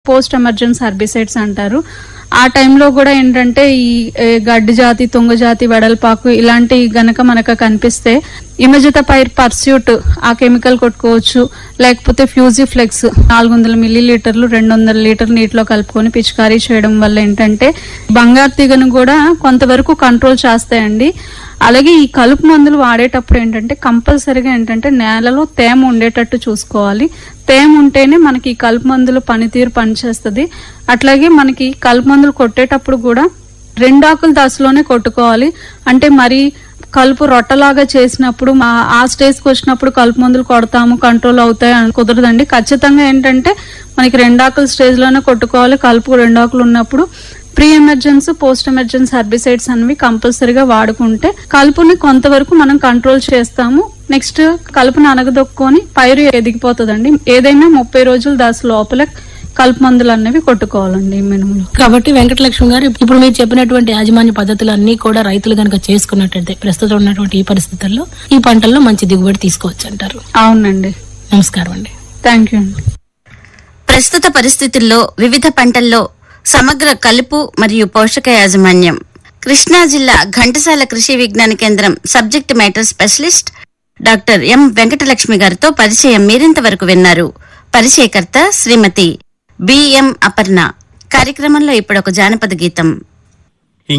post emergency హర్బిసైడ్స్ అంటారు ఆ టైంలో కూడా ఏంటంటే ఈ ఏ, గడ్డి జాతి తుంగ జాతి వెడల్పాకు ఇలాంటి గనక మనకు కనిపిస్తే ఇమజిత పైర్ పర్స్యూట్ ఆ కెమికల్ కొట్టుకోవచ్చు లేకపోతే ఫ్యూజిఫ్లెక్స్ నాలుగు వందల మిల్లీ లీటర్లు రెండు వందల లీటర్ నీటిలో కలుపుకొని పిచికారీ చేయడం వల్ల ఏంటంటే బంగారు తీగను కూడా కొంతవరకు కంట్రోల్ చేస్తాయండి అలాగే ఈ కలుపు మందులు వాడేటప్పుడు ఏంటంటే కంపల్సరీగా ఏంటంటే నేలలో తేమ ఉండేటట్టు చూసుకోవాలి తేమ ఉంటేనే మనకి ఈ కలుపు మందులు పనితీరు పనిచేస్తుంది అట్లాగే మనకి కలుపు మందులు కొట్టేటప్పుడు కూడా రెండు ఆకుల దశలోనే కొట్టుకోవాలి అంటే మరి కలుపు రొట్టలాగా చేసినప్పుడు మా ఆ స్టేజ్కి వచ్చినప్పుడు కలుపు మందులు కొడతాము కంట్రోల్ అవుతాయి అని కుదరదండి ఖచ్చితంగా ఏంటంటే మనకి రెండాకుల స్టేజ్ లోనే కొట్టుకోవాలి కలుపు రెండాకులు ఉన్నప్పుడు pre emergency post emergency herbicides అనేవి కంపల్సరీగా వాడుకుంటే కలుపుని కొంతవరకు మనం కంట్రోల్ చేస్తాము నెక్స్ట్ కలుపుని అనగదొక్కుని పైరు ఎదిగిపోతుందండి ఏదైనా ముప్పై రోజుల దశ లోపల కలుపు మందులు అనేవి కొట్టుకోవాలండి ఈ మినుములు కాబట్టి వెంకటలక్ష్మి గారు ఇప్పుడు మీరు చెప్పినటువంటి యాజమాన్య పద్ధతులు అన్ని కూడా రైతులు కనుక చేసుకున్నట్టయితే ప్రస్తుతం ఉన్నటువంటి ఈ పరిస్థితుల్లో ఈ పంటల్లో మంచి దిగుబడి తీసుకోవచ్చు అంటారు అవునండి నమస్కారం అండి థ్యాంక్ యూ అండి ప్రస్తుత పరిస్థితుల్లో వివిధ పంటల్లో సమగ్ర కలుపు మరియు పోషక యాజమాన్యం కృష్ణా జిల్లా Ghantasala Krishi Vigyan Kendra subject matter specialist doctor M Venkatalakshmi గారితో పరిచయం మీరింతవరకు విన్నారు పరిచయకర్త శ్రీమతి బిఎం అపర్ణ కార్యక్రమంలో ఇప్పుడు ఒక జానపద గీతం